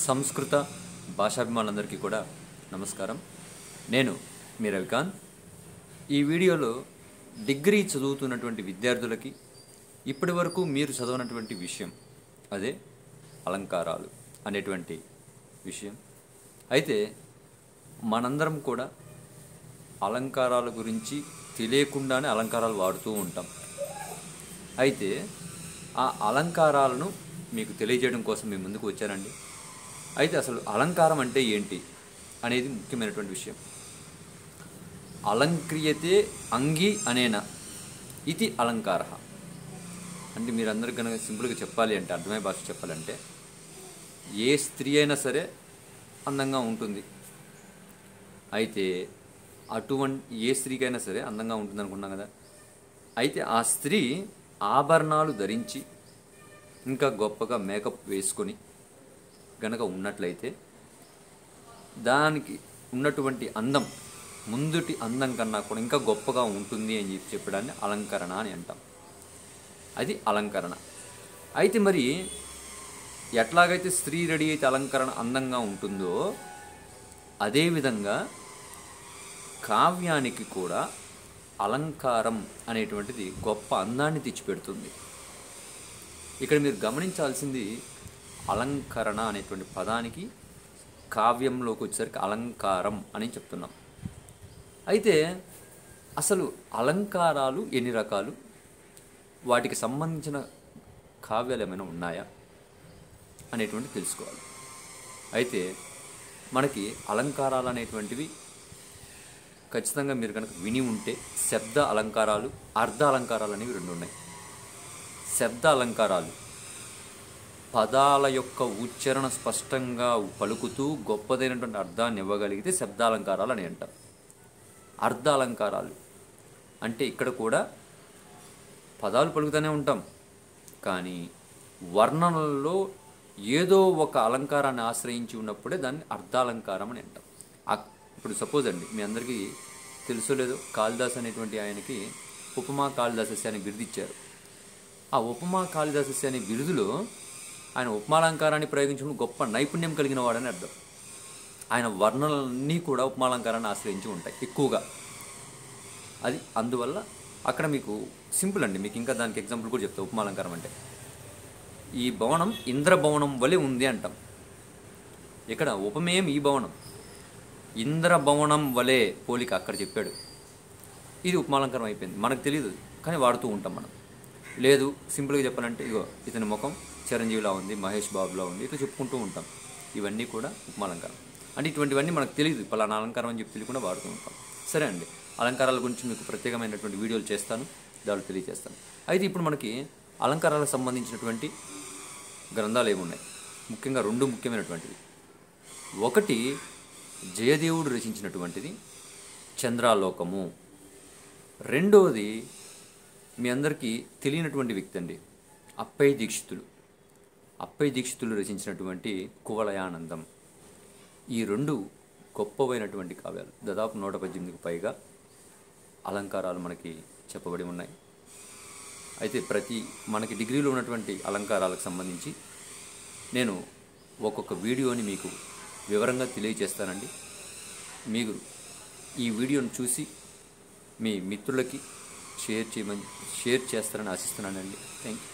సంస్కృత భాషాభిమానులందరికీ కూడా నమస్కారం నేను మీ రవికాంత్ ఈ వీడియోలో డిగ్రీ చదువుతున్నటువంటి విద్యార్థులకి ఇప్పటి వరకు మీరు చదవనటువంటి విషయం అదే అలంకారాలు అనేటువంటి విషయం అయితే మనందరం కూడా అలంకారాల గురించి తెలియకుండానే అలంకారాలు వాడుతూ ఉంటాం అయితే ఆ అలంకారాలను మీకు తెలియజేయడం కోసం మీ ముందుకు వచ్చానండి అయితే అసలు అలంకారం అంటే ఏంటి అనేది ముఖ్యమైనటువంటి విషయం అలంక్రియతే అంగి అనేన ఇది అలంకార అంటే మీరందరూ కనుక సింపుల్గా చెప్పాలి అంటే అర్థమయ్యే భాష చెప్పాలంటే ఏ స్త్రీ అయినా సరే అందంగా ఉంటుంది అయితే అటువంటి ఏ స్త్రీకైనా సరే అందంగా ఉంటుంది అనుకున్నాం కదా అయితే ఆ స్త్రీ ఆభరణాలు ధరించి ఇంకా గొప్పగా మేకప్ వేసుకొని గనక ఉన్నట్లయితే దానికి ఉన్నటువంటి అందం ముందుటి అందం కన్నా కూడా ఇంకా గొప్పగా ఉంటుంది అని చెప్పి చెప్పడాన్ని అలంకరణ అని అంటాం అది అలంకరణ అయితే మరి ఎట్లాగైతే స్త్రీ రెడీ అయితే అలంకరణ అందంగా ఉంటుందో అదేవిధంగా కావ్యానికి కూడా అలంకారం అనేటువంటిది గొప్ప అందాన్ని తెచ్చిపెడుతుంది ఇక్కడ మీరు గమనించాల్సింది అలంకరణ అనేటువంటి పదానికి కావ్యంలోకి వచ్చేసరికి అలంకారం అని చెప్తున్నాం అయితే అసలు అలంకారాలు ఎన్ని రకాలు వాటికి సంబంధించిన కావ్యాలు ఏమైనా ఉన్నాయా అనేటువంటి తెలుసుకోవాలి అయితే మనకి అలంకారాలు అనేటువంటివి ఖచ్చితంగా మీరు కనుక విని ఉంటే శబ్ద అలంకారాలు అర్ధ అలంకారాలు అనేవి రెండు ఉన్నాయి శబ్ద అలంకారాలు పదాల యొక్క ఉచ్చారణ స్పష్టంగా పలుకుతూ గొప్పదైనటువంటి అర్థాన్ని ఇవ్వగలిగితే శబ్దాలంకారాలు అని అంటాం అర్ధ అలంకారాలు అంటే ఇక్కడ కూడా పదాలు పలుకుతూనే ఉంటాం కానీ వర్ణనల్లో ఏదో ఒక అలంకారాన్ని ఆశ్రయించి ఉన్నప్పుడే దాన్ని అర్ధాలంకారం అని అంటాం ఆ- ఇప్పుడు సపోజ్ అండి మీ అందరికీ తెలుసో లేదో కాళిదాస్ అనేటువంటి ఆయనకి ఉపమా కాళిదాసస్య అనే బిరుదు ఇచ్చారు ఆ ఉపమా కాళిదాసస్య అనే బిరుదులో ఆయన ఉపమాలంకారాన్ని ప్రయోగించడం గొప్ప నైపుణ్యం కలిగిన వాడని అర్థం ఆయన వర్ణనలన్నీ కూడా ఉపమాలంకారాన్ని ఆశ్రయించి ఉంటాయి ఎక్కువగా అది అందువల్ల అక్కడ మీకు సింపుల్ అండి మీకు ఇంకా దానికి ఎగ్జాంపుల్ కూడా చెప్తా ఉపమాలంకారం అంటే ఈ భవనం ఇంద్రభవనం వలె ఉంది అంటాం ఇక్కడ ఉపమేయం ఈ భవనం ఇంద్రభవనం వలె పోలిక అక్కడ చెప్పాడు ఇది ఉపమాలంకారం అయిపోయింది మనకు తెలియదు కానీ వాడుతూ ఉంటాం మనం లేదు సింపుల్గా చెప్పాలంటే ఇగో ఇతని ముఖం చిరంజీవిలా ఉంది మహేష్ బాబులా ఉంది ఇట్లా చెప్పుకుంటూ ఉంటాం ఇవన్నీ కూడా ఉపమాలంకారం అంటే ఇటువంటివన్నీ మనకు తెలియదు పలానా అలంకారం అని చెప్పి తెలియకుండా వాడుతూ ఉంటాం సరే అండి అలంకారాల గురించి మీకు ప్రత్యేకమైనటువంటి వీడియోలు చేస్తాను దాన్ని తెలియజేస్తాను అయితే ఇప్పుడు మనకి అలంకారాలకు సంబంధించినటువంటి గ్రంథాలు ఏమున్నాయి ముఖ్యంగా రెండు ముఖ్యమైనటువంటివి ఒకటి జయదేవుడు రచించినటువంటిది చంద్రాలోకము రెండవది మీ అందరికీ తెలియనటువంటి వ్యక్తి అండి అప్పయ్య దీక్షితులు అప్పయ్య దీక్షితులు రచించినటువంటి కువలయానందం ఈ రెండు గొప్పవైనటువంటి కావ్యాలు దాదాపు నూట పద్దెనిమిదికి పైగా అలంకారాలు మనకి చెప్పబడి ఉన్నాయి అయితే ప్రతి మనకి డిగ్రీలో ఉన్నటువంటి అలంకారాలకు సంబంధించి నేను ఒక్కొక్క వీడియోని మీకు వివరంగా తెలియజేస్తానండి మీరు ఈ వీడియోను చూసి మీ మిత్రులకి షేర్ చేయమని షేర్ చేస్తారని ఆశిస్తున్నానండి థ్యాంక్ యూ